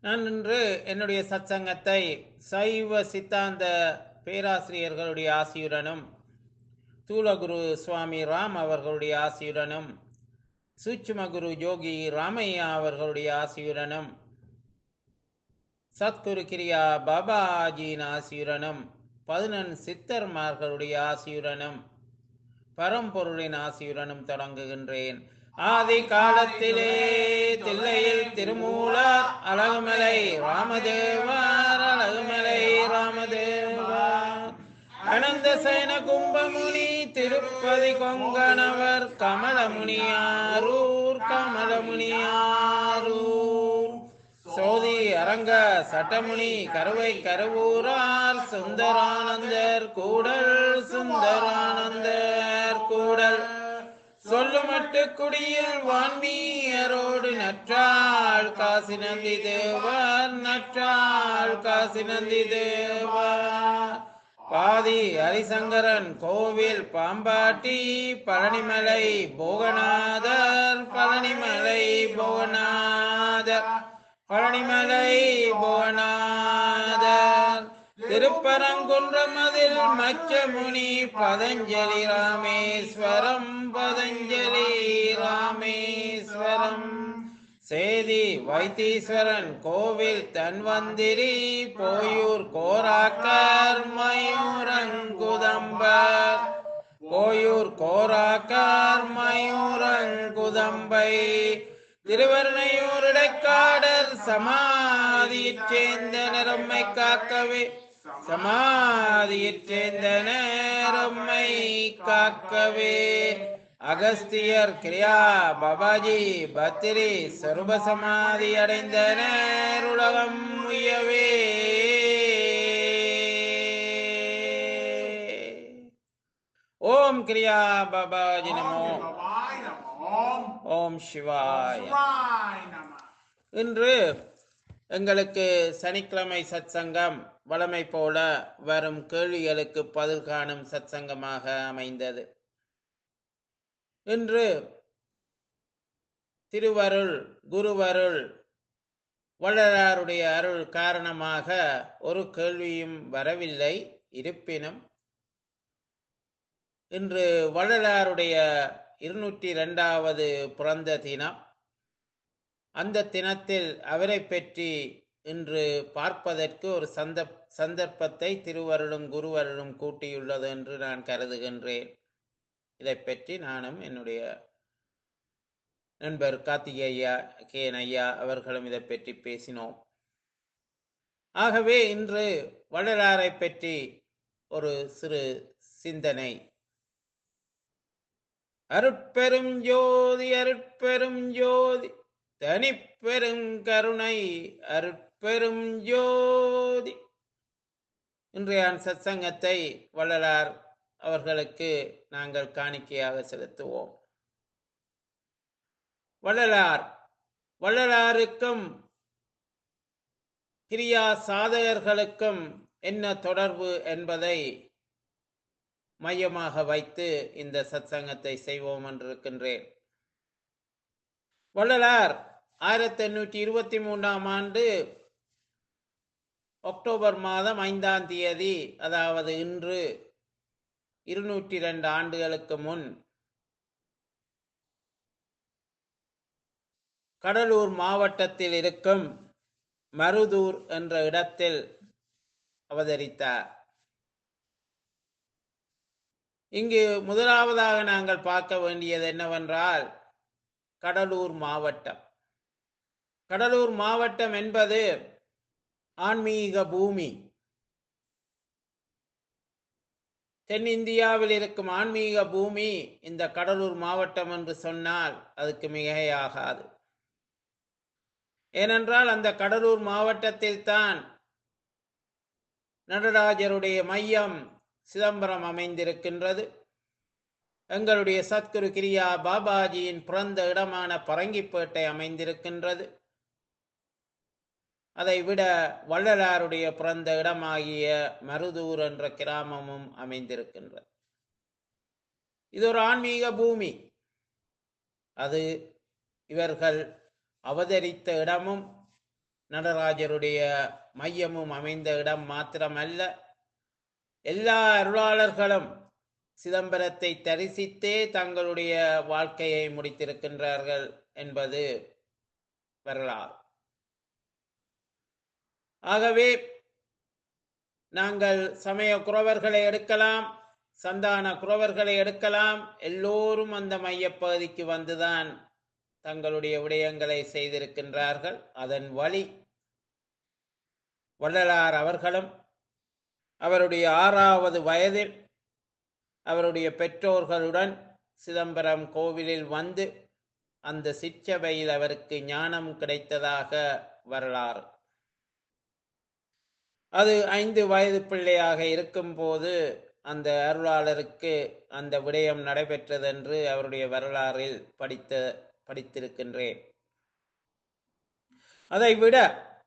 நான் இன்று என்னுடைய சத்சங்கத்தை சைவ சித்தாந்த பேராசிரியர்களுடைய ஆசியுடனும் தூலகுரு சுவாமி ராம் அவர்களுடைய ஆசியுடனும் சூட்சும குரு யோகி ராமையா அவர்களுடைய ஆசியுடனும் சத்குரு கிரியா பாபாஜியின் ஆசியுடனும் பதினெண் சித்தர்மார்களுடைய ஆசியுடனும் பரம்பொருளின் ஆசியுடனும் தொடங்குகின்றேன் ஆதி காலத்திலே தில்லையில் திருமூலர் அழகுமலை ராமதேவர் அழகுமலை ராமதேவர் அனந்த சேன கும்பமுனி திருப்பதி கொங்கணவர் கமலமுனியாரூர் கமலமுனியாரூர் சோதி அரங்க சட்டமுனி கருவை கருவூரார் சுந்தரானந்தர் கூடல் சுந்தரானந்தர் கூடல் சொல்லுமட்டு குடியில் வான்மீயரோடு நற்றாள் காசி நந்தி தேவர் நற்றாள் காசி நந்தி தேவர் பாதி ஹரிசங்கரன் கோவில் பாம்பாட்டி பழனிமலை போகநாதர் பழனிமலை போகநாதர் பழனிமலை புவனாதர் திருப்பரங்குன்றமதில் மச்சமுனி பதஞ்சலி ராமேஸ்வரம் பதஞ்சலி ராமேஸ்வரம் சேதி வைத்தீஸ்வரன் கோவில் தன்வந்திரி போயூர் கோராக்கர் மயூரங்குதம்பர் போயூர் கோராக்கர் மயூரங்குதம்பை திருவர்ணையூர் இடைக்காடர் சமாதியைச் சேர்ந்த நிறம்மை காக்கவே சமாதியைச் சேர்ந்த நேரம்மை காக்கவே அகஸ்தியர் கிரியா பாபாஜி பத்திரி சர்வ சமாதி அடைந்த நேருலகம் உயவே ஓம் கிரியா பாபாஜி நமோ சிவாய நமோம் ஓம் சிவாய சிவாய நம இன்று எங்களுக்கு சனிக்கிழமை சத்சங்கம் வழமை போல வரும் கேள்விகளுக்கு பதில் காணும் சத்சங்கமாக அமைந்தது இன்று திருவருள் குருவருள் வள்ளலாருடைய அருள் காரணமாக ஒரு கேள்வியும் வரவில்லை இருப்பினும் இன்று வள்ளலாருடைய இருநூற்றி இரண்டாவது பிறந்த தினம் அந்த தினத்தில் அவரை பற்றி இன்று பார்ப்பதற்கு ஒரு சந்த சந்தர்ப்பத்தை திருவருளும் குருவருளும் கூட்டியுள்ளது என்று நான் கருதுகின்றேன் இதை பற்றி நானும் என்னுடைய நண்பர் கார்த்திகேயா கேன் ஐயா அவர்களும் இதை பற்றி பேசினோம் ஆகவே இன்று வள்ளலாரை பற்றி ஒரு சிறு சிந்தனை அருட்பெரும் ஜோதி அருட்பெரும் ஜோதி தனிப்பெரும் கருணை அருட்பெரும் ஜோதி இன்றைய சத்சங்கத்தை வள்ளலார் அவர்களுக்கு நாங்கள் காணிக்கையாக செலுத்துவோம் வள்ளலார் வள்ளலாருக்கும் கிரியா சாதகர்களுக்கும் என்ன தொடர்பு என்பதை மையமாக வைத்து இந்த சத்சங்கத்தை செய்வோம் என்றிருக்கின்றேன் வள்ளலார் ஆயிரத்தி எண்ணூற்றி இருபத்தி மூன்றாம் ஆண்டு அக்டோபர் மாதம் ஐந்தாம் தேதி அதாவது இன்று இருநூற்றி இரண்டு ஆண்டுகளுக்கு முன் கடலூர் மாவட்டத்தில் இருக்கும் மருதூர் என்ற இடத்தில் அவதரித்தார் இங்கு முதலாவதாக நாங்கள் பார்க்க வேண்டியது என்னவென்றால் கடலூர் மாவட்டம் கடலூர் மாவட்டம் என்பது ஆன்மீக பூமி தென்னிந்தியாவில் இருக்கும் ஆன்மீக பூமி இந்த கடலூர் மாவட்டம் என்று சொன்னால் அதுக்கு மிகையாகாது ஏனென்றால் அந்த கடலூர் மாவட்டத்தில் தான் நடராஜருடைய மையம் சிதம்பரம் அமைந்திருக்கின்றது எங்களுடைய சத்குரு கிரியா பாபாஜியின் பிறந்த இடமான பரங்கிப்பேட்டை அமைந்திருக்கின்றது அதை விட வள்ளலாருடைய பிறந்த இடமாகிய மருதூர் என்ற கிராமமும் அமைந்திருக்கின்றது இது ஒரு ஆன்மீக பூமி அது இவர்கள் அவதரித்த இடமும் நடராஜருடைய மையமும் அமைந்த இடம் மாத்திரமல்ல எல்லா அருளாளர்களும் சிதம்பரத்தை தரிசித்தே தங்களுடைய வாழ்க்கையை முடித்திருக்கின்றார்கள் என்பது வரலாறு ஆகவே நாங்கள் சமய குறவர்களை எடுக்கலாம் சந்தான குறவர்களை எடுக்கலாம் எல்லோரும் அந்த மையப்பகுதிக்கு வந்துதான் தங்களுடைய விடயங்களை செய்திருக்கின்றார்கள் அதன் வழி வள்ளலார் அவர்களும் அவருடைய ஆறாவது வயதில் அவருடைய பெற்றோர்களுடன் சிதம்பரம் கோவிலில் வந்து அந்த சிற்றவையில் அவருக்கு ஞானம் கிடைத்ததாக வரலாறு அது ஐந்து வயது பிள்ளையாக இருக்கும்போது அந்த அருளாளருக்கு அந்த விடயம் நடைபெற்றதென்று அவருடைய வரலாறில் படித்த படித்திருக்கின்றேன் அதை விட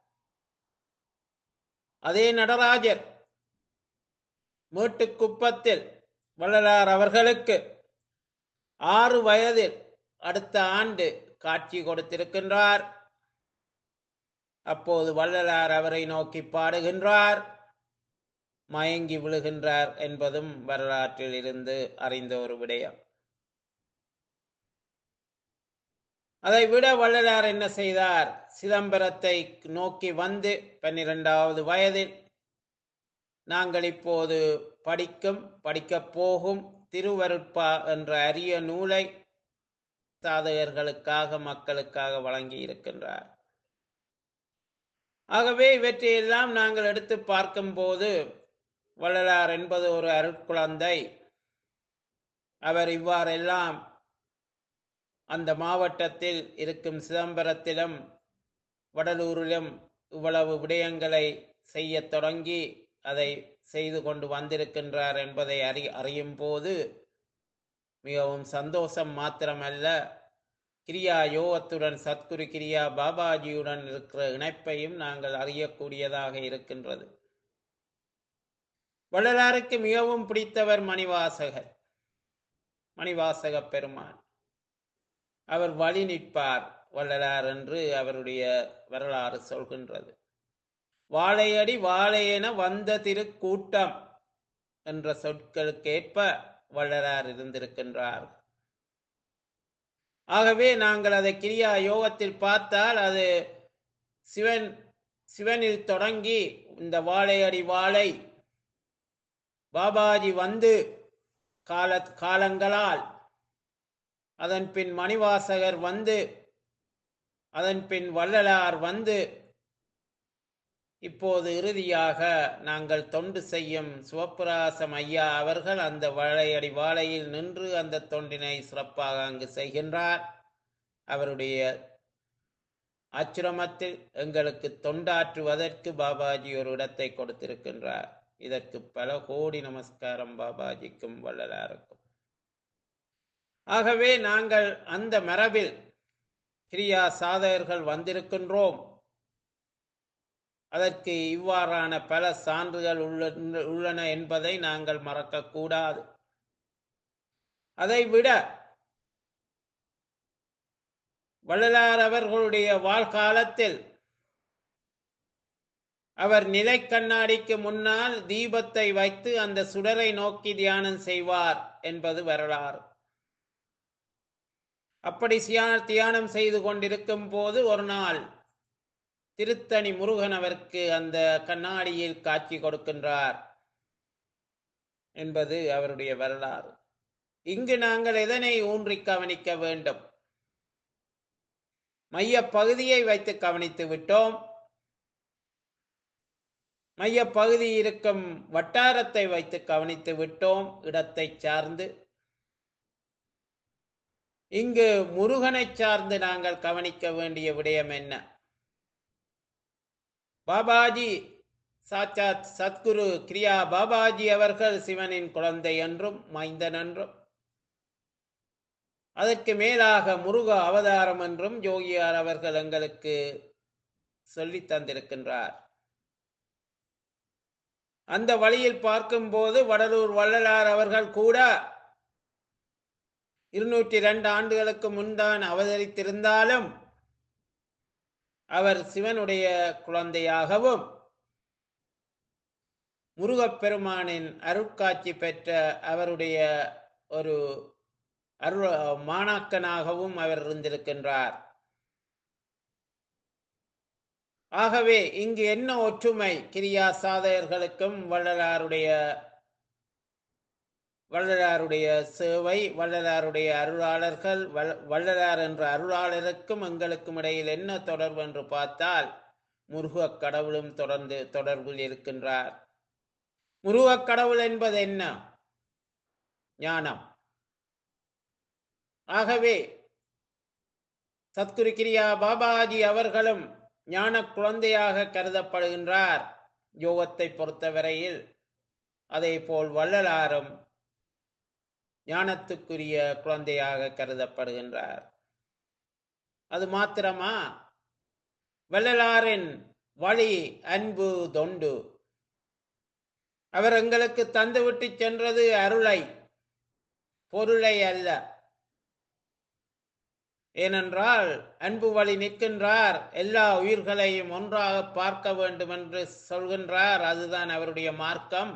அதே நடராஜர் மேட்டுக்குப்பத்தில் வள்ளலார் அவர்களுக்கு ஆறு வயதில் அடுத்த ஆண்டு காட்சி கொடுத்திருக்கின்றார் அப்போது வள்ளலார் அவரை நோக்கி பாடுகின்றார் மயங்கி விழுகின்றார் என்பதும் வரலாற்றில் இருந்து அறிந்த ஒரு விடயம் அதை விட வள்ளலார் என்ன செய்தார் சிதம்பரத்தை நோக்கி வந்து பன்னிரெண்டாவது வயதில் நாங்கள் இப்போது படிக்கும் படிக்கப் போகும் திருவருட்பா என்ற அரிய நூலை சாதகர்களுக்காக மக்களுக்காக வழங்கி இருக்கின்றார் ஆகவே இவற்றையெல்லாம் நாங்கள் எடுத்து பார்க்கும்போது வள்ளலார் என்பது ஒரு அருட்குழந்தை அவர் இவ்வாறெல்லாம் அந்த மாவட்டத்தில் இருக்கும் சிதம்பரத்திலும் வடலூரிலும் இவ்வளவு விடயங்களை செய்யத் தொடங்கி அதை செய்து கொண்டு வந்திருக்கின்றார் என்பதை அறி அறியும் போது மிகவும் சந்தோஷம் மாத்திரமல்ல கிரியா யோகத்துடன் சத்குரு கிரியா பாபாஜியுடன் இருக்கிற இணைப்பையும் நாங்கள் அறியக்கூடியதாக இருக்கின்றது வள்ளலாருக்கு மிகவும் பிடித்தவர் மணிவாசகர் மணிவாசக பெருமான் அவர் வழி நிற்பார் வள்ளலார் என்று அவருடைய வரலாறு சொல்கின்றது வாழையடி வாழையென வந்த திருக்கூட்டம் என்ற சொற்களுக்கேற்ப வள்ளலார் இருந்திருக்கின்றார் ஆகவே நாங்கள் அதை கிரியா யோகத்தில் பார்த்தால் அது சிவன் சிவனில் தொடங்கி இந்த வாழையடி வாழை பாபாஜி வந்து கால காலங்களால் அதன் பின் மணிவாசகர் வந்து அதன் பின் வள்ளலார் வந்து இப்போது இறுதியாக நாங்கள் தொண்டு செய்யும் சிவபிராசம் ஐயா அவர்கள் அந்த வாழையடி வாழையில் நின்று அந்த தொண்டினை சிறப்பாக அங்கு செய்கின்றார் அவருடைய ஆச்சிரமத்தில் எங்களுக்கு தொண்டாற்றுவதற்கு பாபாஜி ஒரு இடத்தை கொடுத்திருக்கின்றார் இதற்கு பல கோடி நமஸ்காரம் பாபாஜிக்கும் வள்ளலாருக்கும் ஆகவே நாங்கள் அந்த மரபில் கிரியா சாதகர்கள் வந்திருக்கின்றோம் அதற்கு இவ்வாறான பல சான்றுகள் உள்ள- உள்ளன என்பதை நாங்கள் மறக்கக்கூடாது அதை விட வள்ளலார் அவர்களுடைய வாழ்காலத்தில் அவர் நிலை கண்ணாடிக்கு முன்னால் தீபத்தை வைத்து அந்த சுடரை நோக்கி தியானம் செய்வார் என்பது வரலாறு அப்படி சியா- தியானம் செய்து கொண்டிருக்கும் போது ஒரு நாள் திருத்தணி முருகன் அவருக்கு அந்த கண்ணாடியில் காட்சி கொடுக்கின்றார் என்பது அவருடைய வரலாறு இங்கு நாங்கள் எதனை ஊன்றி கவனிக்க வேண்டும் மைய பகுதியை வைத்து கவனித்து விட்டோம் மைய பகுதி இருக்கும் வட்டாரத்தை வைத்து கவனித்து விட்டோம் இடத்தை சார்ந்து இங்கு முருகனை சார்ந்து நாங்கள் கவனிக்க வேண்டிய விடயம் என்ன பாபாஜி சாட்சாத் சத்குரு கிரியா பாபாஜி அவர்கள் சிவனின் குழந்தை என்றும் மைந்தன் என்றும் அதற்கு மேலாக முருக அவதாரம் என்றும் யோகியார் அவர்கள் எங்களுக்கு சொல்லித் தந்திருக்கின்றார் அந்த வழியில் பார்க்கும்போது வடலூர் வள்ளலார் அவர்கள் கூட இருநூற்றி இரண்டு ஆண்டுகளுக்கு முன்தான் அவதரித்திருந்தாலும் அவர் சிவனுடைய குழந்தையாகவும் முருகப்பெருமானின் அருட்காட்சி பெற்ற அவருடைய ஒரு அருள் மாணாக்கனாகவும் அவர் இருந்திருக்கின்றார் ஆகவே இங்கு என்ன ஒற்றுமை கிரியா சாதகர்களுக்கும் வள்ளலாருடைய வள்ளலாருடைய சேவை வள்ளலாருடைய அருளாளர்கள் வல்- வள்ளலார் என்ற அருளாளருக்கும் எங்களுக்கும் இடையில் என்ன தொடர்பு என்று பார்த்தால் முருகக் கடவுளும் தொடர்ந்து தொடர்பில் இருக்கின்றார் முருகக் கடவுள் என்பது என்ன ஞானம் ஆகவே சத்குரு கிரியா பாபாஜி அவர்களும் ஞான குழந்தையாக கருதப்படுகின்றார் யோகத்தை பொறுத்தவரையில் அதே போல் வள்ளலாரும் ஞானத்துக்குரிய குழந்தையாக கருதப்படுகின்றார் அது மாத்திரமா வள்ளலாரின் வழி அன்பு தொண்டு அவர் எங்களுக்கு தந்துவிட்டு சென்றது அருளை பொருளை அல்ல ஏனென்றால் அன்பு வழி நிற்கின்றார் எல்லா உயிர்களையும் ஒன்றாக பார்க்க வேண்டும் என்று சொல்கின்றார் அதுதான் அவருடைய மார்க்கம்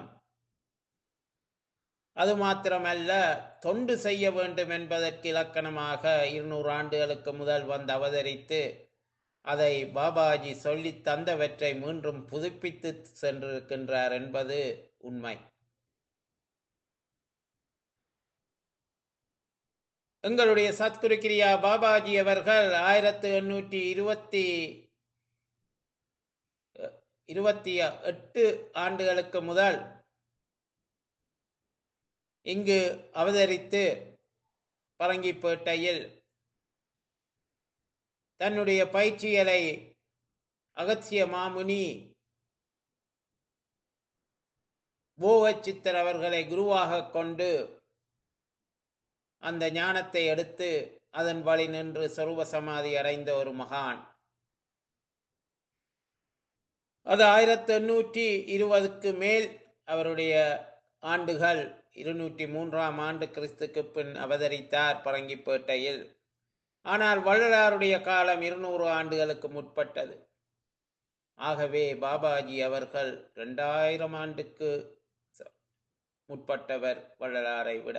அது மாத்திரமல்ல தொண்டு செய்ய வேண்டும் என்பதற்கு இலக்கணமாக இருநூறு ஆண்டுகளுக்கு முதல் வந்து அவதரித்து அதை பாபாஜி சொல்லித் தந்தவற்றை மீண்டும் புதுப்பித்து சென்றிருக்கின்றார் என்பது உண்மை எங்களுடைய சத்குரு கிரியா பாபாஜி அவர்கள் ஆயிரத்து எண்ணூற்றி இருபத்தி இருபத்தி எட்டு ஆண்டுகளுக்கு முதல் இங்கு அவதரித்து பரங்கிப்பேட்டையில் தன்னுடைய பயிற்சிகளை அகத்திய மாமுனி போகச்சித்தர் அவர்களை குருவாக கொண்டு அந்த ஞானத்தை எடுத்து அதன் வழி நின்று சொரூப சமாதி அடைந்த ஒரு மகான் அது ஆயிரத்தி எண்ணூற்றி இருபதுக்கு மேல் அவருடைய ஆண்டுகள் இருநூற்றி மூன்றாம் ஆண்டு கிறிஸ்துக்கு பின் அவதரித்தார் பரங்கிப்பேட்டையில் ஆனால் வள்ளலாருடைய காலம் இருநூறு ஆண்டுகளுக்கு முற்பட்டது ஆகவே பாபாஜி அவர்கள் இரண்டாயிரம் ஆண்டுக்கு ச- முற்பட்டவர் வள்ளலாரை விட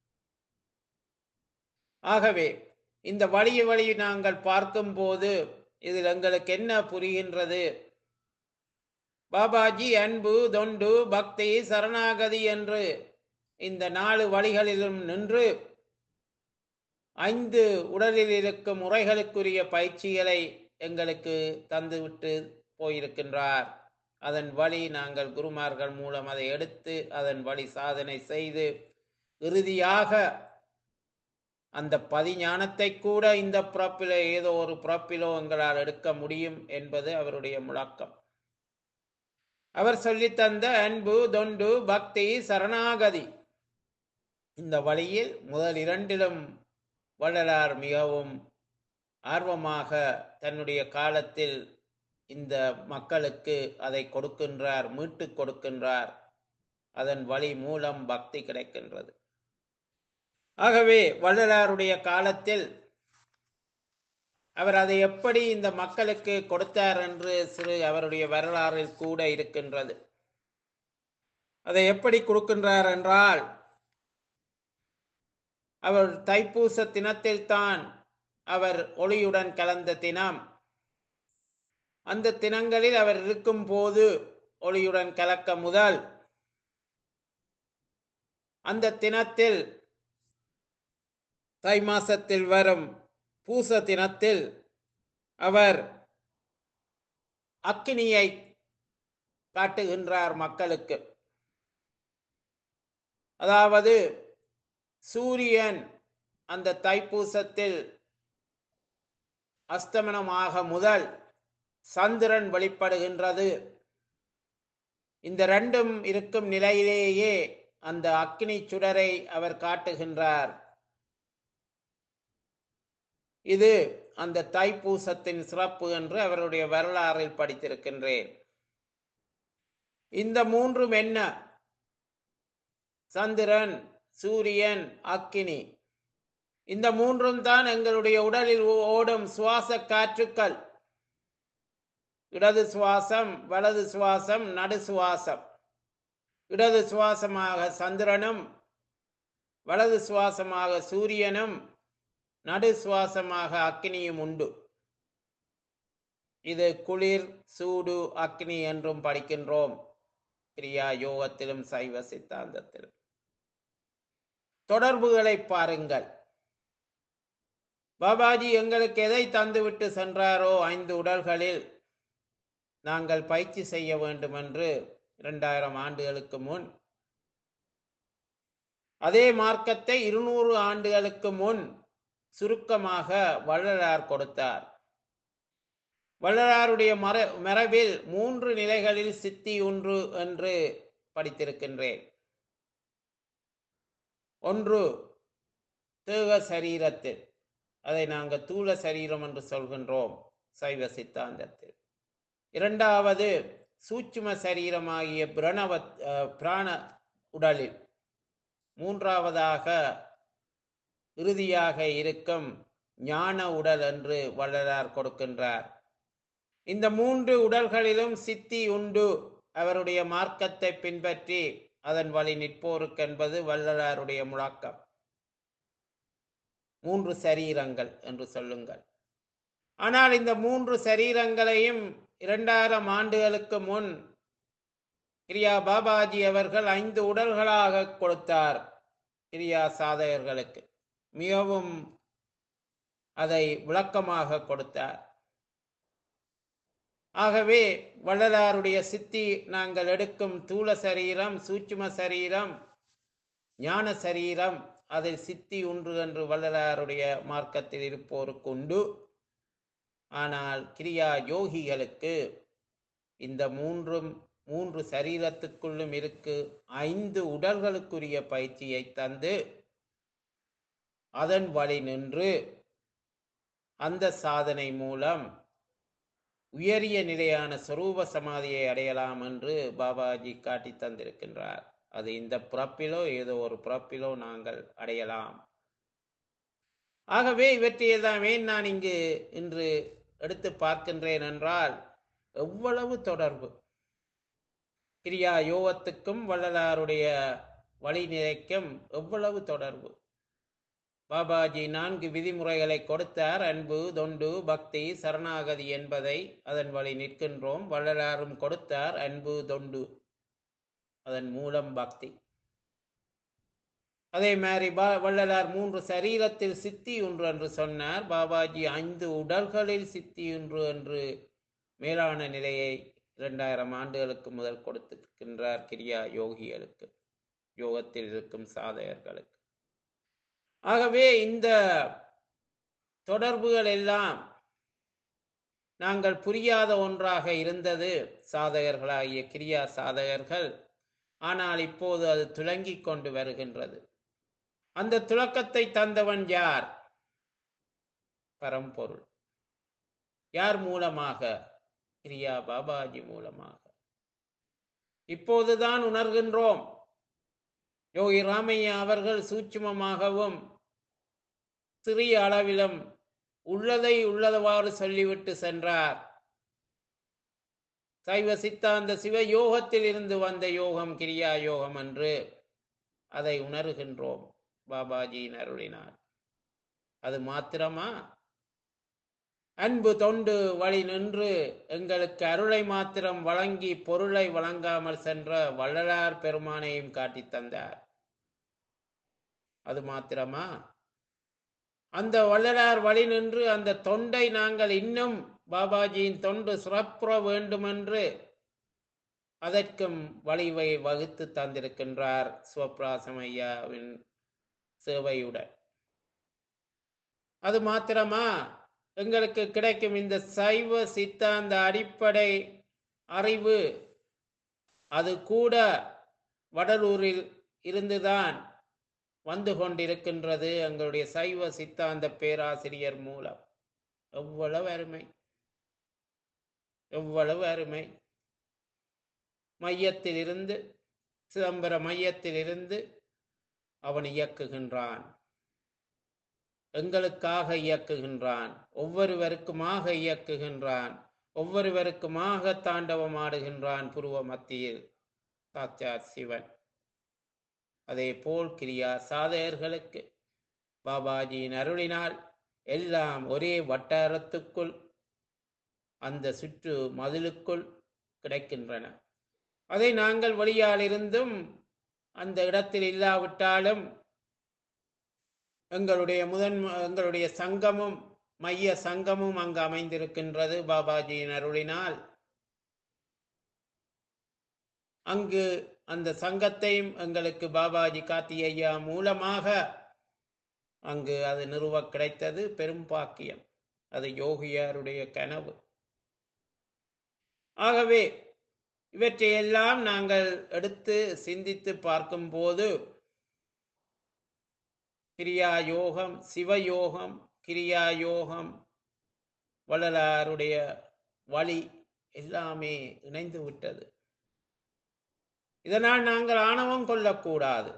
ஆகவே இந்த வழியை வழி நாங்கள் பார்க்கும்போது இதில் எங்களுக்கு என்ன புரிகின்றது பாபாஜி அன்பு தொண்டு பக்தி சரணாகதி என்று இந்த நாலு வழிகளிலும் நின்று ஐந்து உடலில் இருக்கும் முறைகளுக்குரிய பயிற்சிகளை எங்களுக்கு தந்துவிட்டு போயிருக்கின்றார் அதன் வழி நாங்கள் குருமார்கள் மூலம் அதை எடுத்து அதன் வழி சாதனை செய்து இறுதியாக அந்த பதிஞானத்தை கூட இந்த பிறப்பிலோ ஏதோ ஒரு பிறப்பிலோ எங்களால் எடுக்க முடியும் என்பது அவருடைய முழக்கம் அவர் சொல்லித் தந்த அன்பு தொண்டு பக்தி சரணாகதி இந்த வழியில் முதல் இரண்டிலும் வள்ளலார் மிகவும் ஆர்வமாக தன்னுடைய காலத்தில் இந்த மக்களுக்கு அதை கொடுக்கின்றார் மீட்டு கொடுக்கின்றார் அதன் வழி மூலம் பக்தி கிடைக்கின்றது ஆகவே வள்ளலாருடைய காலத்தில் அவர் அதை எப்படி இந்த மக்களுக்கு கொடுத்தார் என்று சிறு அவருடைய வரலாறில் கூட இருக்கின்றது அதை எப்படி கொடுக்கின்றார் என்றால் அவர் தைப்பூச தினத்தில் தான் அவர் ஒளியுடன் கலந்த தினம் அந்த தினங்களில் அவர் இருக்கும் போது ஒளியுடன் கலக்க முதல் அந்த தினத்தில் தை மாசத்தில் வரும் பூச தினத்தில் அவர் அக்கினியை காட்டுகின்றார் மக்களுக்கு அதாவது சூரியன் அந்த தைப்பூசத்தில் அஸ்தமனமாக முதல் சந்திரன் வெளிப்படுகின்றது இந்த ரெண்டும் இருக்கும் நிலையிலேயே அந்த அக்கினி சுடரை அவர் காட்டுகின்றார் இது அந்த தைப்பூசத்தின் சிறப்பு என்று அவருடைய வரலாறில் படித்திருக்கின்றேன் இந்த மூன்றும் என்ன சந்திரன் சூரியன் அக்கினி இந்த மூன்றும் தான் எங்களுடைய உடலில் ஓ- ஓடும் சுவாச காற்றுக்கள் இடது சுவாசம் வலது சுவாசம் நடு சுவாசம் இடது சுவாசமாக சந்திரனும் வலது சுவாசமாக சூரியனும் நடு சுவாசமாக அக்னியும் உண்டு இது குளிர் சூடு அக்னி என்றும் படிக்கின்றோம் கிரியா யோகத்திலும் சைவ சித்தாந்தத்திலும் தொடர்புகளை பாருங்கள் பாபாஜி எங்களுக்கு எதை தந்துவிட்டு சென்றாரோ ஐந்து உடல்களில் நாங்கள் பயிற்சி செய்ய வேண்டும் என்று இரண்டாயிரம் ஆண்டுகளுக்கு முன் அதே மார்க்கத்தை இருநூறு ஆண்டுகளுக்கு முன் சுருக்கமாக வள்ளலார் கொடுத்தார் வள்ளலாருடைய மர மரபில் மூன்று நிலைகளில் சித்தி ஒன்று என்று படித்திருக்கின்றேன் ஒன்று தேக சரீரத்தில் அதை நாங்கள் தூள சரீரம் என்று சொல்கின்றோம் சைவ சித்தாந்தத்தில் இரண்டாவது சூட்சும சரீரமாகிய பிரணவ அஹ், பிராண உடலில் மூன்றாவதாக இறுதியாக இருக்கும் ஞான உடல் என்று வள்ளலார் கொடுக்கின்றார் இந்த மூன்று உடல்களிலும் சித்தி உண்டு அவருடைய மார்க்கத்தை பின்பற்றி அதன் வழி நிற்போருக்கு என்பது வள்ளலாருடைய முழக்கம் மூன்று சரீரங்கள் என்று சொல்லுங்கள் ஆனால் இந்த மூன்று சரீரங்களையும் இரண்டாயிரம் ஆண்டுகளுக்கு முன் கிரியா பாபாஜி அவர்கள் ஐந்து உடல்களாக கொடுத்தார் கிரியா சாதகர்களுக்கு மிகவும் அதை விளக்கமாக கொடுத்தார் ஆகவே வள்ளலாருடைய சித்தி நாங்கள் எடுக்கும் தூள சரீரம் சூட்சும சரீரம் ஞான சரீரம் அதில் சித்தி உண்டு என்று வள்ளலாருடைய மார்க்கத்தில் இருப்போருக்கு உண்டு ஆனால் கிரியா யோகிகளுக்கு இந்த மூன்றும் மூன்று சரீரத்துக்குள்ளும் இருக்கு ஐந்து உடல்களுக்குரிய பயிற்சியை தந்து அதன் வழி நின்று அந்த சாதனை மூலம் உயரிய நிலையான சொரூப சமாதியை அடையலாம் என்று பாபாஜி காட்டி தந்திருக்கின்றார் அது இந்த பிறப்பிலோ ஏதோ ஒரு பிறப்பிலோ நாங்கள் அடையலாம் ஆகவே இவற்றையெல்லாம் ஏன் நான் இங்கு இன்று எடுத்து பார்க்கின்றேன் என்றால் எவ்வளவு தொடர்பு கிரியா யோகத்துக்கும் வள்ளலாருடைய வழிநிலைக்கும் எவ்வளவு தொடர்பு பாபாஜி நான்கு விதிமுறைகளை கொடுத்தார் அன்பு தொண்டு பக்தி சரணாகதி என்பதை அதன் வழி நிற்கின்றோம் வள்ளலாரும் கொடுத்தார் அன்பு தொண்டு அதன் மூலம் பக்தி அதே மாதிரி பா வள்ளலார் மூன்று சரீரத்தில் சித்தி ஒன்று என்று சொன்னார் பாபாஜி ஐந்து உடல்களில் சித்தி ஒன்று என்று மேலான நிலையை இரண்டாயிரம் ஆண்டுகளுக்கு முதல் கொடுத்திருக்கின்றார் கிரியா யோகிகளுக்கு யோகத்தில் இருக்கும் சாதகர்களுக்கு ஆகவே இந்த தொடர்புகள் எல்லாம் நாங்கள் புரியாத ஒன்றாக இருந்தது சாதகர்களாகிய கிரியா சாதகர்கள் ஆனால் இப்போது அது துலங்கிக் கொண்டு வருகின்றது அந்த துலக்கத்தை தந்தவன் யார் பரம்பொருள் யார் மூலமாக கிரியா பாபாஜி மூலமாக இப்போதுதான் உணர்கின்றோம் யோகி ராமையா அவர்கள் சூட்சுமமாகவும் சிறிய அளவிலும் உள்ளதை உள்ளதவாறு சொல்லிவிட்டு சென்றார் சைவ சித்தாந்த சிவ யோகத்தில் இருந்து வந்த யோகம் கிரியா யோகம் என்று அதை உணர்கின்றோம் பாபாஜியின் அருளினார் அது மாத்திரமா அன்பு தொண்டு வழி நின்று எங்களுக்கு அருளை மாத்திரம் வழங்கி பொருளை வழங்காமல் சென்ற வள்ளலார் பெருமானையும் காட்டித் தந்தார் அது மாத்திரமா அந்த வள்ளலார் வழி நின்று அந்த தொண்டை நாங்கள் இன்னும் பாபாஜியின் தொண்டு சிறப்புற வேண்டுமென்று அதற்கும் வழிவை வகுத்து தந்திருக்கின்றார் சிவபிராசம் ஐயாவின் சேவையுடன் அது மாத்திரமா எங்களுக்கு கிடைக்கும் இந்த சைவ சித்தாந்த அடிப்படை அறிவு அது கூட வடலூரில் இருந்துதான் வந்து கொண்டிருக்கின்றது எங்களுடைய சைவ சித்தாந்த பேராசிரியர் மூலம் எவ்வளவு அருமை எவ்வளவு அருமை மையத்திலிருந்து சிதம்பர மையத்திலிருந்து அவன் இயக்குகின்றான் எங்களுக்காக இயக்குகின்றான் ஒவ்வொருவருக்குமாக இயக்குகின்றான் ஒவ்வொருவருக்குமாக தாண்டவமாடுகின்றான் புருவ மத்தியில் சாட்சாத் சிவன் அதே போல் கிரியா சாதகர்களுக்கு பாபாஜியின் அருளினால் எல்லாம் ஒரே வட்டாரத்துக்குள் அந்த சுற்று மதிலுக்குள் கிடைக்கின்றன அதை நாங்கள் வெளியால் இருந்தும் அந்த இடத்தில் இல்லாவிட்டாலும் எங்களுடைய முதன் எங்களுடைய சங்கமும் மைய சங்கமும் அங்கு அமைந்திருக்கின்றது பாபாஜியின் அருளினால் அங்கு அந்த சங்கத்தையும் எங்களுக்கு பாபாஜி காத்தியையா மூலமாக அங்கு அது நிறுவ கிடைத்தது பெரும் பாக்கியம் அது யோகியாருடைய கனவு ஆகவே இவற்றையெல்லாம் நாங்கள் எடுத்து சிந்தித்து பார்க்கும்போது கிரியா யோகம் சிவயோகம் கிரியா யோகம் வள்ளலாருடைய வழி எல்லாமே இணைந்து விட்டது இதனால் நாங்கள் ஆணவம் கொள்ளக்கூடாது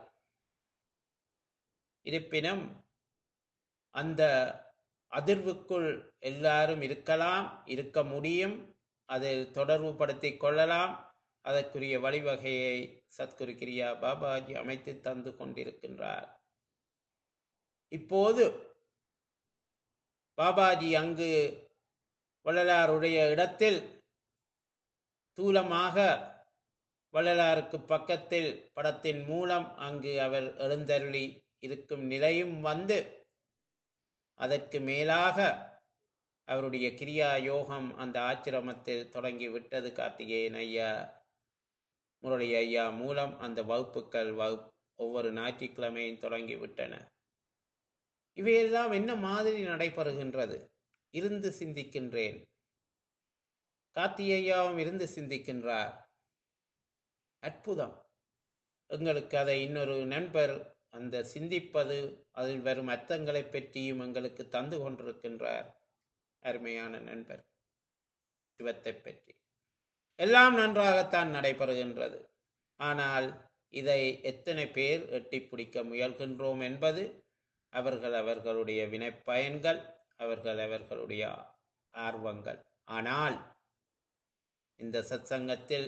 இருப்பினும் அந்த அதிர்வுக்குள் எல்லாரும் இருக்கலாம் இருக்க முடியும் அதில் தொடர்பு படுத்திக் கொள்ளலாம் அதற்குரிய வழிவகையை சத்குரு கிரியா பாபாஜி அமைத்து தந்து கொண்டிருக்கின்றார் இப்போது பாபாஜி அங்கு வள்ளலாருடைய இடத்தில் தூலமாக வள்ளலாருக்கு பக்கத்தில் படத்தின் மூலம் அங்கு அவர் எழுந்தருளி இருக்கும் நிலையும் வந்து அதற்கு மேலாக அவருடைய கிரியா யோகம் அந்த ஆச்சிரமத்தில் தொடங்கி விட்டது கார்த்திகேயன் ஐயா முரளி ஐயா மூலம் அந்த வகுப்புகள் வகுப் ஒவ்வொரு ஞாயிற்றுக்கிழமையும் தொடங்கி விட்டன இவையெல்லாம் என்ன மாதிரி நடைபெறுகின்றது இருந்து சிந்திக்கின்றேன் கார்த்திகேயாவும் இருந்து சிந்திக்கின்றார் அற்புதம் எங்களுக்கு அதை இன்னொரு நண்பர் அந்த சிந்திப்பது அதில் வரும் அர்த்தங்களை பற்றியும் எங்களுக்கு தந்து கொண்டிருக்கின்றார் அருமையான நண்பர் சிவத்தை பற்றி எல்லாம் நன்றாகத்தான் நடைபெறுகின்றது ஆனால் இதை எத்தனை பேர் எட்டி பிடிக்க முயல்கின்றோம் என்பது அவர்கள் அவர்களுடைய வினைப்பயன்கள் அவர்கள் அவர்களுடைய ஆர்வங்கள் ஆனால் இந்த சத்சங்கத்தில்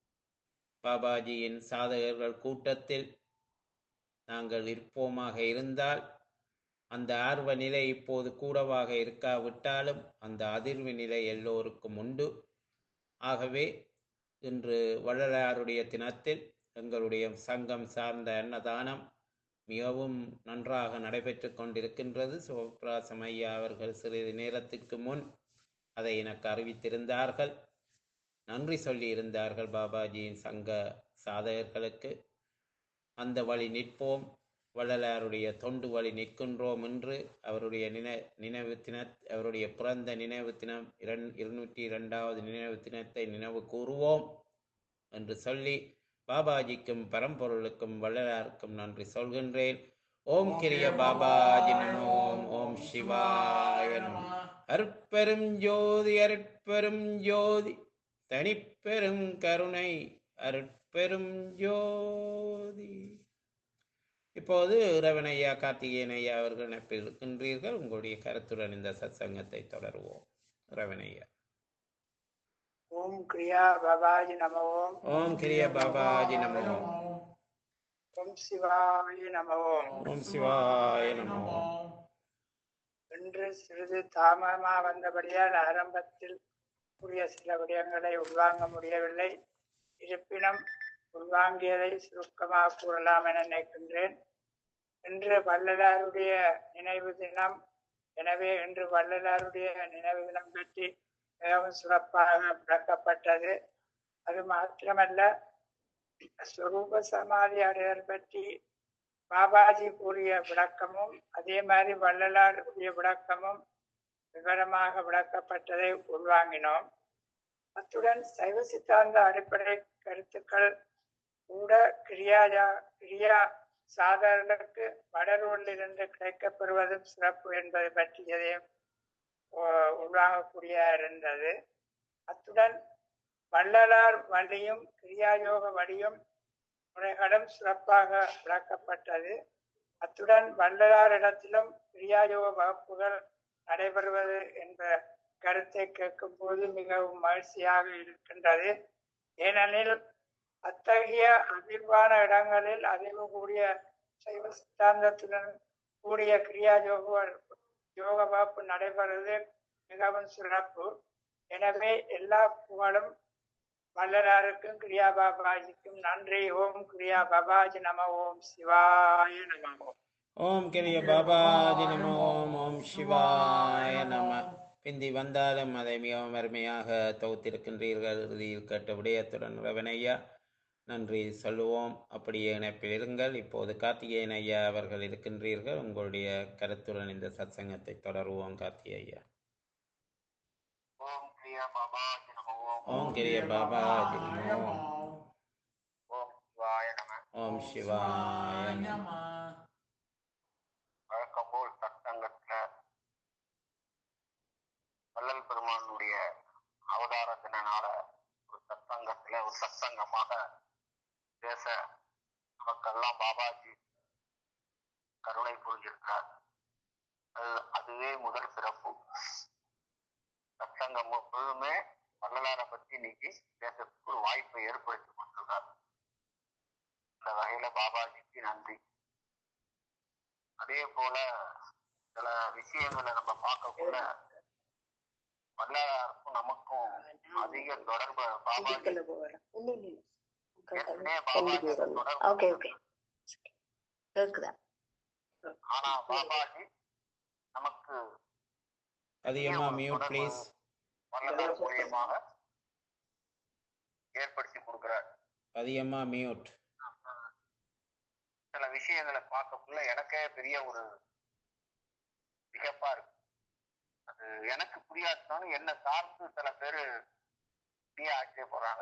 பாபாஜியின் சாதகர்கள் கூட்டத்தில் நாங்கள் இருப்போமாக இருந்தால் அந்த ஆர்வ நிலை இப்போது கூடவாக இருக்காவிட்டாலும் அந்த அதிர்வு நிலை எல்லோருக்கும் உண்டு ஆகவே இன்று வள்ளலாருடைய தினத்தில் எங்களுடைய சங்கம் சார்ந்த அன்னதானம் மிகவும் நன்றாக நடைபெற்று கொண்டிருக்கின்றது சிவபிராசம் ஐயா அவர்கள் சிறிது நேரத்துக்கு முன் அதை எனக்கு அறிவித்திருந்தார்கள் நன்றி சொல்லி இருந்தார்கள் பாபாஜியின் சங்க சாதகர்களுக்கு அந்த வழி நிற்போம் வள்ளலாருடைய தொண்டு வழி நிற்கின்றோம் என்று அவருடைய நினை நினைவு தின அவருடைய பிறந்த நினைவு தினம் இரண் இருநூற்றி இரண்டாவது நினைவு தினத்தை நினைவு கூறுவோம் என்று சொல்லி பாபாஜிக்கும் பரம்பொருளுக்கும் வள்ளலாருக்கும் நன்றி சொல்கின்றேன் ஓம் கிரிய பாபாஜி நமோ ஓம் ஓம் சிவாய நமோ அருட்பெரும் ஜோதி அருட்பெரும் ஜோதி தனிப்பெரும் கருணை அருட்பெரும் ஜோதி இப்போது இரவனையா கார்த்திகேயன் ஐயா அவர்கள் இணைப்பில் இருக்கின்றீர்கள் உங்களுடைய கருத்துடன் இந்த சத்சங்கத்தை தொடருவோம் இரவனையா ஓம் கிரியா பாபாஜி நம ஓம் ஓம் கிரிய பாபாஜி நமோ ஓம் சிவாய நம ஓம் ஓம் சிவாய நமோ இன்று சிறிது தாமதமா வந்தபடியால் ஆரம்பத்தில் கூறிய சில விடயங்களை உள்வாங்க முடியவில்லை இருப்பினும் உள்வாங்கியதை சுருக்கமாக கூறலாம் என நினைக்கின்றேன் இன்று வள்ளலாருடைய நினைவு தினம் எனவே இன்று வள்ளலாருடைய நினைவு தினம் பற்றி மிகவும் சிறப்பாக விளக்கப்பட்டது அது மாத்திரமல்ல ஸ்வரூப சமாதி அடைதல் பற்றி பாபாஜி கூறிய விளக்கமும் அதே மாதிரி வள்ளலாருடைய விளக்கமும் விவரமாக விளக்கப்பட்டதை உள்வாங்கினோம் அத்துடன் சைவ சித்தாந்த அடிப்படை கருத்துக்கள் கூட கிரியாஜா கிரியா சாதாரணக்கு வடலூரிலிருந்து கிடைக்கப்பெறுவதும் சிறப்பு என்பதை பற்றியதையும் உ- உள்வாங்கக்கூடிய இருந்தது அத்துடன் வள்ளலார் வழியும் கிரியாயோக வழியும் முறைகளும் சிறப்பாக விளக்கப்பட்டது அத்துடன் வள்ளலாரிடத்திலும் கிரியாயோக வகுப்புகள் நடைபெறுவது என்ற கருத்தை கேட்கும் போது மிகவும் மகிழ்ச்சியாக இருக்கின்றது ஏனெனில் அத்தகைய அதிர்வான இடங்களில் அதிர்வு கூடிய சைவ சித்தாந்தத்துடன் கூடிய கிரியா யோக யோக வகுப்பு நடைபெறுவது மிகவும் சிறப்பு எனவே எல்லா புகழும் வல்லராருக்கும் கிரியா பாபாஜிக்கும் நன்றி ஓம் கிரியா பாபாஜி நம ஓம் சிவாய நம ஓம் ஓம் கிரிய பாபாஜி நம ஓம் ஓம் சிவாய நம பிந்தி வந்தாலும் அதை மிகவும் அருமையாக தொகுத்திருக்கின்றீர்கள் இறுதியில் கேட்ட விடயத்துடன் ரவணையா நன்றி சொல்லுவோம் அப்படியே இணைப்பில் இருங்கள் இப்போது கார்த்திகேயன் ஐயா அவர்கள் இருக்கின்றீர்கள் உங்களுடைய கருத்துடன் இந்த சத்சங்கத்தை தொடருவோம் கார்த்திகேய ஐயா ஓம் கிரியா பாபாஜி நம ஓம் ஓம் கிரிய பாபாஜி நம ஓம் ஓம் சிவாய நம ஓம் சிவாய நம வழக்கம் போல் சத்சங்கத்துல வள்ளல் பெருமானுடைய அவதார தினனால ஒரு சத்சங்கத்துல ஒரு சத்சங்கமாக பேச நமக்கெல்லாம் பாபாஜி கருணை புரிஞ்சிருக்கிறார் அது அதுவே முதல் சிறப்பு சத்சங்கம் முழுமே வள்ளலாரை பத்தி இன்னைக்கு பேசுறதுக்கு ஒரு வாய்ப்பை ஏற்படுத்தி கொடுத்திருக்கார் இந்த வகையில பாபாஜிக்கு நன்றி அதே போல சில விஷயங்களை நம்ம பார்க்கக்குள்ள வள்ளலாருக்கும் நமக்கும் அதிக தொடர்பு பாபாஜி இதுக்குள்ள போகலாம் இல்ல இல்ல இல்ல ஏற்கனவே பாபாஜி தொடர்பு ஓகே ஓகே கேக்குதா ஆனா பாபாஜி நமக்கு அதிகமா மியூட் ப்ளீஸ் வள்ளலார் மூலியமாக ஏற்படுத்தி கொடுக்கிறார் அதிகமா மியூட் சில விஷயங்களை பார்க்கக்குள்ள எனக்கே பெரிய ஒரு வியப்பா இருக்கு அது எனக்கு புரியாதுனாலும் என்ன சார்ந்து சில பேரு புரிய ஆச்சரியப்படுறாங்க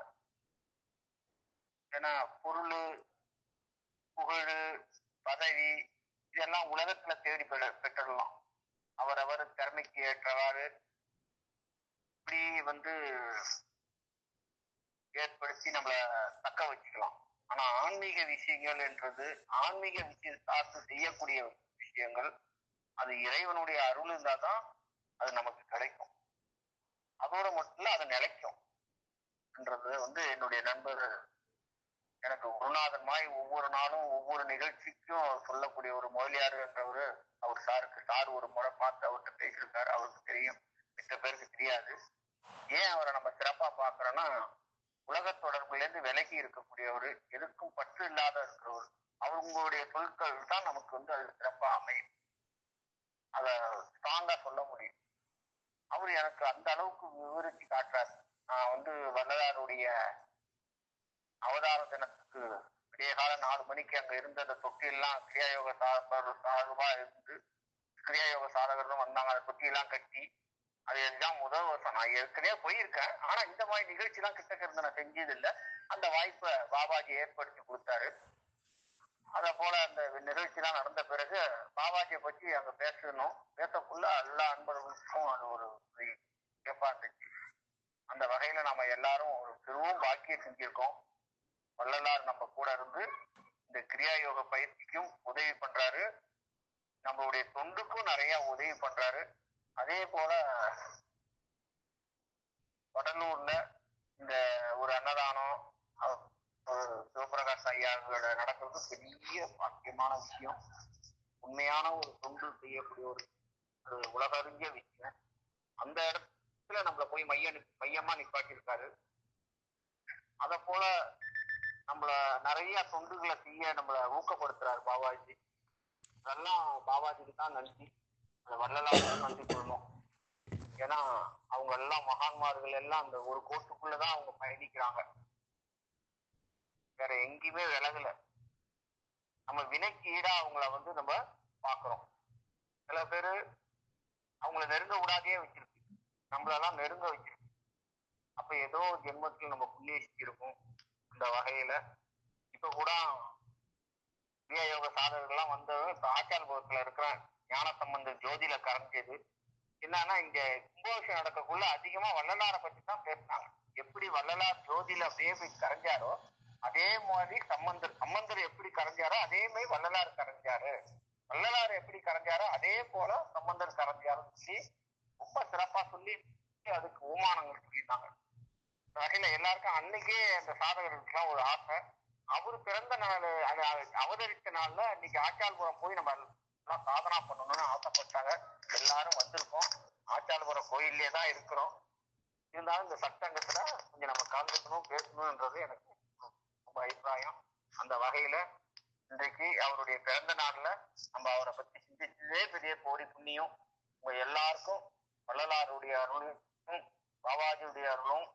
ஏன்னா பொருள் புகழ் பதவி இதெல்லாம் உலகத்துல தேடி பெற- பெற்றுடலாம் அவரவர் திறமைக்கு ஏற்றவாறு இப்படி வந்து ஏற்படுத்தி நம்மள தக்க வச்சுக்கலாம் ஆனா ஆன்மீக விஷயங்கள் என்றது ஆன்மீக விஷயம் சார்ந்து செய்யக்கூடிய விஷயங்கள் அது இறைவனுடைய அருள் இருந்தாதான் அது நமக்கு கிடைக்கும் அதோட மட்டும் இல்ல அது நிலைக்கும் என்றது வந்து என்னுடைய நண்பர் எனக்கு குருநாதன் மாதிரி ஒவ்வொரு நாளும் ஒவ்வொரு நிகழ்ச்சிக்கும் அவர் சொல்லக்கூடிய ஒரு முதலியார் என்றவர் அவர் சாருக்கு சார் ஒரு முறை பார்த்து அவர்கிட்ட பேசியிருக்காரு அவருக்கு தெரியும் மித்த பேருக்கு தெரியாது ஏன் அவரை நம்ம சிறப்பா பார்க்கறோம்னா உலக தொடர்புல இருந்து விலகி இருக்கக்கூடியவர் எதுக்கும் பற்று இல்லாத இருக்கிறவர் அவங்களுடைய சொற்கள் தான் நமக்கு வந்து அது சிறப்பா அமையும் அத ஸ்ட்ராங்கா சொல்ல முடியும் அவர் எனக்கு அந்த அளவுக்கு விவரிச்சு காட்டுறாரு நான் வந்து வள்ளலாருடைய அவதார தினத்துக்கு விடிய கால நாலு மணிக்கு அங்க இருந்த அந்த தொட்டியெல்லாம் கிரியாயோக சார்பர் சார்பா இருந்து கிரியாயோக சாதகர்களும் வந்தாங்க அந்த தொட்டியெல்லாம் கட்டி அது எல்லாம் முதல் வருஷம் நான் ஏற்கனவே போயிருக்கேன் ஆனா இந்த மாதிரி நிகழ்ச்சி எல்லாம் கிட்டக்க இருந்து நான் செஞ்சது இல்ல அந்த வாய்ப்பை பாபாஜி ஏற்படுத்தி கொடுத்தாரு அத போல அந்த நிகழ்ச்சி எல்லாம் நடந்த பிறகு பாபாஜியை பத்தி அங்க பேசணும் பேசக்குள்ள எல்லா அன்பர்களுக்கும் அது ஒரு கேப்பா இருந்துச்சு அந்த வகையில நம்ம எல்லாரும் ஒரு பெரும் பாக்கியம் செஞ்சிருக்கோம் வள்ளலார் நம்ம கூட இருந்து இந்த கிரியா யோக பயிற்சிக்கும் உதவி பண்றாரு நம்மளுடைய தொண்டுக்கும் நிறைய உதவி பண்றாரு அதே போல வடலூர்ல இந்த ஒரு அன்னதானம் அஹ், ஒரு சிவபிரகாஷ் ஐயாவோட நடக்கிறது பெரிய பாக்கியமான விஷயம் உண்மையான ஒரு தொண்டு செய்யக்கூடிய ஒரு ஒரு உலகறிஞ்ச விஷயம் அந்த இடத்துல நம்மள போய் மைய நி- மையமா நிப்பாட்டியிருக்காரு அத போல நம்மள நிறைய தொண்டுகளை செய்ய நம்மள ஊக்கப்படுத்துறாரு பாபாஜி அதெல்லாம் பாபாஜிக்கு தான் நன்றி அந்த வள்ளலாருக்கு நன்றி சொல்லணும் ஏன்னா அவங்க எல்லாம் மகான்மார்கள் எல்லாம் அந்த ஒரு கோட்டுக்குள்ளதான் அவங்க பயணிக்கிறாங்க வேற எங்கேயுமே விலகல நம்ம வினைக்கு ஈடா அவங்கள வந்து நம்ம பாக்குறோம் சில பேரு அவங்கள நெருங்க விடாதே வச்சிருக்கு நம்மளெல்லாம் நெருங்க வச்சிருக்கு அப்ப ஏதோ ஜென்மத்தில் நம்ம புண்ணிய இருக்கும் இந்த வகையில இப்ப கூட கிரியா யோக சாதகர்கள்லாம் வந்தது இப்ப ஆச்சாரபுரத்துல இருக்கிற ஞான சம்பந்த ஜோதியில கரைஞ்சது என்னன்னா இங்க கும்பாபிஷேகம் நடக்கக்குள்ள அதிகமா வள்ளலாரை பத்தி தான் பேசினாங்க எப்படி வள்ளலார் ஜோதியில அப்படியே போய் கரைஞ்சாரோ அதே மாதிரி சம்பந்தர் சம்பந்தர் எப்படி கரைஞ்சாரோ அதே மாதிரி வள்ளலார் கரைஞ்சாரு வள்ளலார் எப்படி கரைஞ்சாரோ அதே போல சம்பந்தர் கரைஞ்சாருன்னு சொல்லி ரொம்ப சிறப்பா சொல்லி அதுக்கு ஓமானங்கள் சொல்லியிருந்தாங்க இந்த வகையில எல்லாருக்கும் அன்னைக்கே அந்த சாதகர்களுக்குலாம் ஒரு ஆசை அவர் பிறந்த நாள் அது அது அவதரித்த நாள்ல இன்னைக்கு ஆச்சால்புரம் போய் நம்ம எல்லாம் சாதனா பண்ணணும்னு ஆசைப்பட்டாங்க எல்லாரும் வந்திருக்கோம் ஆச்சால்புரம் கோயிலே தான் இருக்கிறோம் இருந்தாலும் இந்த சட்டங்கத்துல கொஞ்சம் நம்ம கலந்துக்கணும் பேசணும்ன்றது எனக்கு ரொம்ப அபிப்பிராயம் அந்த வகையில இன்றைக்கு அவருடைய பிறந்த நாள்ல நம்ம அவரை பத்தி சிந்திச்சதே பெரிய கோடி புண்ணியம் உங்க எல்லாருக்கும் வள்ளலாருடைய அருளும் பாபாஜியுடைய அருளும்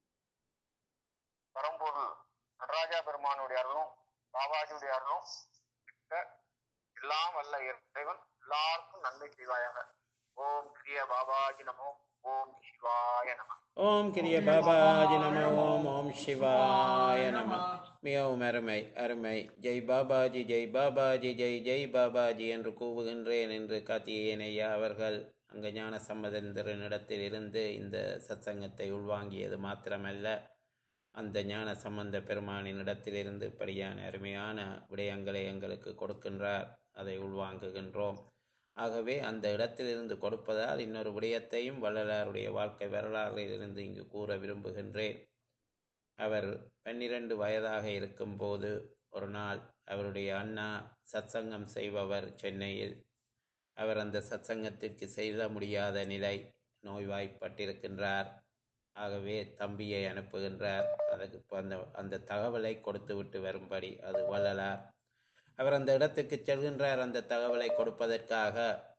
பரம்பொருள் நடராஜா பெருமானுடைய அருளும் பாபாஜியுடைய அருளும் கிட்ட எல்லாம் வல்ல இறைவன் எல்லாருக்கும் நன்மை செய்வாயாக ஓம் கிரிய பாபாஜி நமோ ஓம் சிவாய நம ஓம் கிரிய பாபாஜி நம ஓம் ஓம் சிவாய நம மிகவும் அருமை அருமை ஜெய் பாபாஜி ஜெய் பாபாஜி ஜெய் ஜெய் பாபாஜி என்று கூவுகின்றேன் என்று காத்தியேன் ஐயா அவர்கள் அங்க ஞான சம்பந்தரிடத்தில் இருந்து இந்த சத்சங்கத்தை உள்வாங்கியது மாத்திரமல்ல அந்த ஞான சம்பந்த பெருமானின் இடத்திலிருந்து இப்படியான அருமையான விடயங்களை எங்களுக்கு கொடுக்கின்றார் அதை உள்வாங்குகின்றோம் ஆகவே அந்த இடத்திலிருந்து கொடுப்பதால் இன்னொரு விடயத்தையும் வள்ளலாருடைய வாழ்க்கை வரலாறில் இருந்து இங்கு கூற விரும்புகின்றேன் அவர் பன்னிரண்டு வயதாக இருக்கும்போது ஒரு நாள் அவருடைய அண்ணா சத்சங்கம் செய்பவர் சென்னையில் அவர் அந்த சத்சங்கத்திற்கு செல்ல முடியாத நிலை நோய்வாய்ப்பட்டிருக்கின்றார் ஆகவே தம்பியை அனுப்புகின்றார் அதற்கு இப்ப அந்த அந்த தகவலை கொடுத்து விட்டு வரும்படி அது வள்ளலார் அவர் அந்த இடத்துக்கு செல்கின்றார் அந்த தகவலை கொடுப்பதற்காக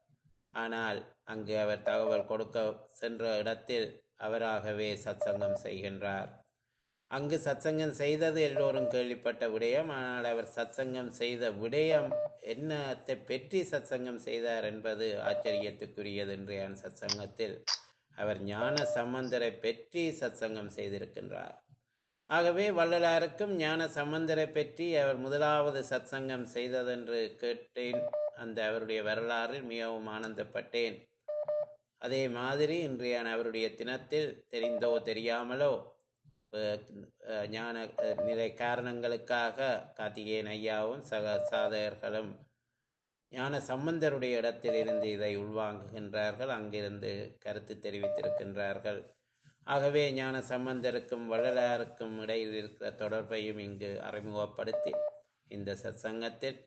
ஆனால் அங்கு அவர் தகவல் கொடுக்க சென்ற இடத்தில் அவராகவே சத்சங்கம் செய்கின்றார் அங்கு சத்சங்கம் செய்தது எல்லோரும் கேள்விப்பட்ட விடயம் ஆனால் அவர் சத்சங்கம் செய்த விடயம் என்னத்தை பெற்றி சத்சங்கம் செய்தார் என்பது ஆச்சரியத்துக்குரியது இன்றைய சத்சங்கத்தில் அவர் ஞான சம்பந்தரை பெற்றி சத்சங்கம் செய்திருக்கின்றார் ஆகவே வள்ளலாருக்கும் ஞான சம்பந்தரை பற்றி அவர் முதலாவது சத்சங்கம் செய்ததென்று கேட்டேன் அந்த அவருடைய வரலாறில் மிகவும் ஆனந்தப்பட்டேன் அதே மாதிரி இன்றைய அவருடைய தினத்தில் தெரிந்தோ தெரியாமலோ அஹ், அஹ், ஞான அஹ், நிலை காரணங்களுக்காக கார்த்திகேயன் ஐயாவும் சக சாதகர்களும் ஞான சம்பந்தருடைய இடத்தில் இருந்து இதை உள்வாங்குகின்றார்கள் அங்கிருந்து கருத்து தெரிவித்திருக்கின்றார்கள் ஆகவே ஞான சம்பந்தருக்கும் வள்ளலாருக்கும் இடையில் இருக்கிற தொடர்பையும் இங்கு அறிமுகப்படுத்தி இந்த சத்சங்கத்தில்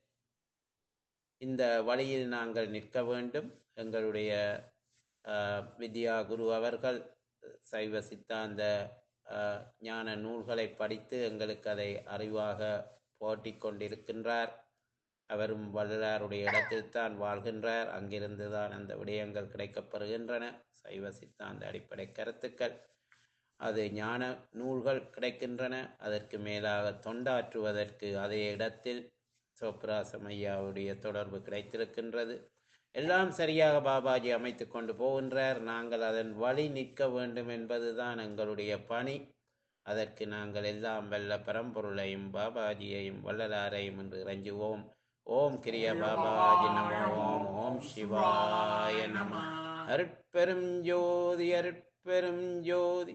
இந்த வழியில் நாங்கள் நிற்க வேண்டும் எங்களுடைய ஆஹ், வித்யா குரு அவர்கள் சைவ சித்தாந்த ஆஹ், ஞான நூல்களை படித்து எங்களுக்கு அதை அறிவாக போட்டி கொண்டிருக்கின்றார் அவரும் வள்ளலாருடைய இடத்தில் தான் வாழ்கின்றார் அங்கிருந்து தான் அந்த விடயங்கள் கிடைக்கப்பெறுகின்றன சைவ சித்தாந்த அடிப்படை கருத்துக்கள் அது ஞான நூல்கள் கிடைக்கின்றன அதற்கு மேலாக தொண்டாற்றுவதற்கு அதே இடத்தில் சோப்ராசம் ஐயாவுடைய தொடர்பு கிடைத்திருக்கின்றது எல்லாம் சரியாக பாபாஜி அமைத்து கொண்டு போகின்றார் நாங்கள் அதன் வழி நிற்க வேண்டும் என்பதுதான் எங்களுடைய பணி அதற்கு நாங்கள் எல்லாம் வல்ல பரம்பொருளையும் பாபாஜியையும் வள்ளலாரையும் என்று இறைஞ்சுவோம் ஓம் கிரிய பாபாஜி நமோ ஓம் ஓம் சிவாய நம அருட்பெரும் ஜோதி அருட்பெரும் ஜோதி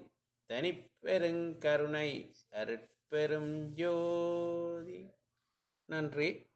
தனிப்பெருங்கருணை அருட்பெரும் ஜோதி நன்றி